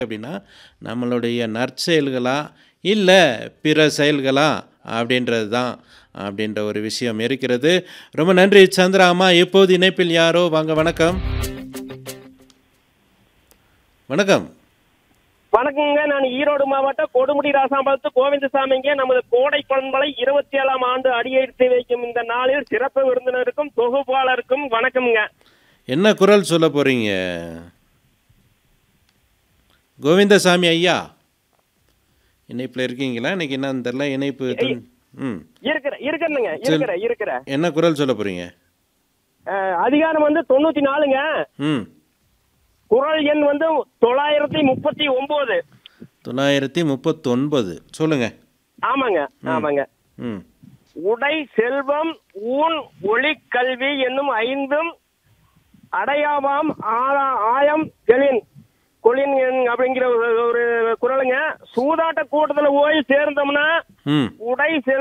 அப்படின்னா நம்மளுடைய நற்செயல்களா இல்லை பிற செயல்களா அப்படின்றது தான் அப்படின்ற ஒரு விஷயம் இருக்கிறது ரொம்ப நன்றி சந்திரா அம்மா இப்போது இணைப்பில் யாரோ வாங்க வணக்கம் வணக்கம் வணக்கங்க நான் ஈரோடு மாவட்டம் கொடுமுடி ராசாம்பலத்து கோவிந்தசாமிங்க நமது கோடை பண்பலை இருபத்தி ஏழாம் ஆண்டு அடியெடுத்து வைக்கும் இந்த நாளில் சிறப்பு விருந்தினருக்கும் தொகுப்பாளருக்கும் வணக்கம்ங்க என்ன குரல் சொல்ல போறீங்க கோவிந்தசாமி ஐயா இணைப்பில் இருக்கீங்களா இன்னைக்கு என்னன்னு தெரில இணைப்பு துண்- ம் இருக்கிற இருக்கிறேங்க இருக்கிற இருக்கிற என்ன குரல் சொல்ல போறீங்க அஹ், அதிகாரம் வந்து தொண்ணூத்தி நாலுங்க ம் குரல் எண் வந்து தொள்ளாயிரத்தி முப்பத்தி ஒன்பது தொள்ளாயிரத்தி முப்பத்தொன்பது சொல்லுங்க ஆமாங்க ஆமாங்க ம் உடை செல்வம் ஊன் ஒளி கல்வி என்னும் ஐந்தும் அடையாவாம் ஆழா- ஆயம் கெளின் கொளின் என் அப்படிங்கிற ஒரு ஒரு குரலுங்க சூதாட்ட கூட்டத்துல போய் சேர்ந்தோம்னா ம் உடை செல்